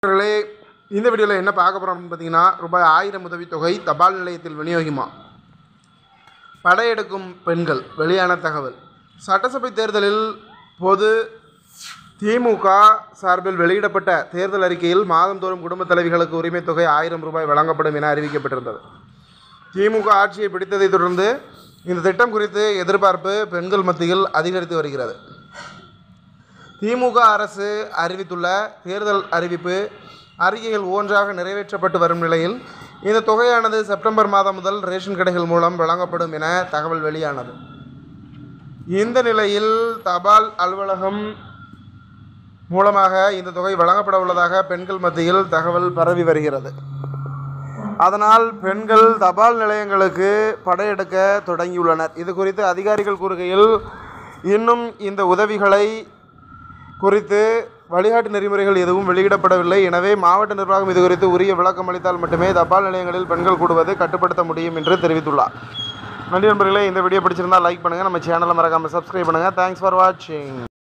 நண்பர்களே இந்த வீடியோவில் என்ன பார்க்க போகிறோம் அப்படின்னு பார்த்தீங்கன்னா ரூபாய் ஆயிரம் உதவித்தொகை தபால் நிலையத்தில் விநியோகிமா படையெடுக்கும் பெண்கள் வெளியான தகவல் சட்டசபை தேர்தலில் பொது திமுக சார்பில் வெளியிடப்பட்ட தேர்தல் அறிக்கையில் மாதந்தோறும் குடும்பத் தலைவிகளுக்கு உரிமைத் தொகை ஆயிரம் ரூபாய் வழங்கப்படும் என அறிவிக்கப்பட்டிருந்தது திமுக ஆட்சியை பிடித்ததைத் தொடர்ந்து இந்த திட்டம் குறித்து எதிர்பார்ப்பு பெண்கள் மத்தியில் அதிகரித்து வருகிறது திமுக அரசு அறிவித்துள்ள தேர்தல் அறிவிப்பு அறிக்கைகள் ஒவ்வொன்றாக நிறைவேற்றப்பட்டு வரும் நிலையில் இந்த தொகையானது செப்டம்பர் மாதம் முதல் ரேஷன் கடைகள் மூலம் வழங்கப்படும் என தகவல் வெளியானது இந்த நிலையில் தபால் அலுவலகம் மூலமாக இந்த தொகை வழங்கப்பட உள்ளதாக பெண்கள் மத்தியில் தகவல் பரவி வருகிறது அதனால் பெண்கள் தபால் நிலையங்களுக்கு படையெடுக்க தொடங்கியுள்ளனர் இது குறித்து அதிகாரிகள் கூறுகையில் இன்னும் இந்த உதவிகளை குறித்து வழிகாட்டு நெறிமுறைகள் எதுவும் வெளியிடப்படவில்லை எனவே மாவட்ட நிர்வாகம் இது குறித்து உரிய விளக்கம் அளித்தால் மட்டுமே தபால் நிலையங்களில் பெண்கள் கூடுவது கட்டுப்படுத்த முடியும் என்று தெரிவித்துள்ளார் நன்றி நண்பர்களே இந்த வீடியோ பிடிச்சிருந்தால் லைக் பண்ணுங்கள் நம்ம சேனலை மறக்காமல் சப்ஸ்கிரைப் பண்ணுங்கள் தேங்க்ஸ் ஃபார் வாட்சிங்